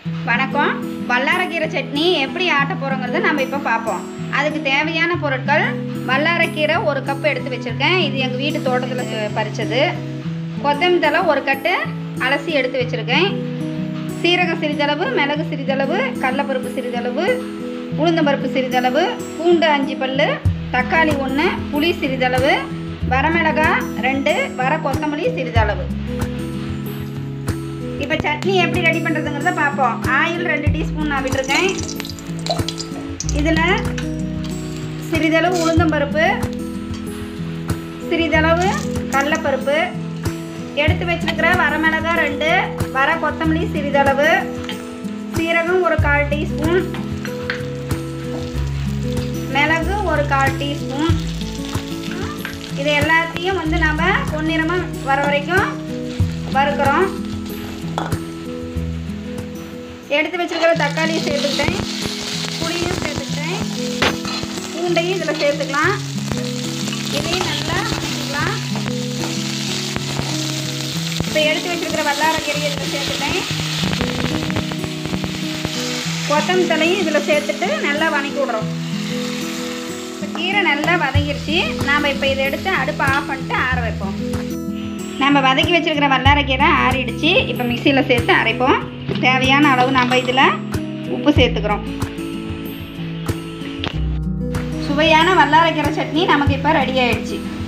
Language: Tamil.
வணக்கம் வல்லாரக்கீரை சட்னி எப்படி ஆட்ட போகிறோங்கிறத நம்ம இப்போ பார்ப்போம் அதுக்கு தேவையான பொருட்கள் வல்லாரக்கீரை ஒரு கப் எடுத்து வச்சுருக்கேன் இது எங்கள் வீட்டு தோட்டத்தில் பறித்தது கொத்தமல்லி தழை ஒரு கட்டு அலசி எடுத்து வச்சுருக்கேன் சீரகம் சிறிதளவு மிளகு சிறிதளவு கடலப்பருப்பு சிறிதளவு உளுந்தம்பருப்பு சிறிதளவு பூண்டு அஞ்சு பல் தக்காளி ஒன்று புளி சிறிதளவு வரமிளகாய் ரெண்டு வர கொத்தமல்லி சிறிதளவு இப்போ சட்னி எப்படி ரெடி பண்ணுறதுங்கிறத பார்ப்போம் ஆயில் ரெண்டு டீஸ்பூன் நான் விட்டுருக்கேன் இதில் சிறிதளவு உளுந்தம்பருப்பு சிறிதளவு கடலப்பருப்பு எடுத்து வச்சிருக்கிற வரமிளகாய் ரெண்டு வர கொத்தமல்லி சிறிதளவு சீரகம் ஒரு கால் டீஸ்பூன் மிளகு ஒரு கால் டீஸ்பூன் இது எல்லாத்தையும் வந்து நம்ம பொன்னிறமாக வர வரைக்கும் வறுக்கிறோம் எடுத்து வச்சிருக்கிற தக்காளியை சேர்த்துக்கிட்டேன் புளியும் சேர்த்துக்கிட்டேன் பூண்டையும் இதில் சேர்த்துக்கலாம் இதையும் நல்லா வதக்கிக்கலாம் இப்போ எடுத்து வச்சிருக்கிற வல்லாரக்கீரையை இதில் சேர்த்துட்டேன் கொத்தமல்லி தலையும் இதில் சேர்த்துட்டு நல்லா வதக்கி விடுறோம் இப்போ கீரை நல்லா வதங்கிருச்சு நாம் இப்போ இதை எடுத்து அடுப்பை ஆஃப் பண்ணிட்டு ஆற வைப்போம் நம்ம வதக்கி வச்சிருக்கிற வல்லாரக்கீரை ஆறிடுச்சு இப்போ மிக்சியில் சேர்த்து அரைப்போம் தேவையான அளவு நம்ம இதில் உப்பு சேர்த்துக்கிறோம் சுவையான வல்லாரக்கீரை சட்னி நமக்கு இப்போ ரெடி ஆயிடுச்சு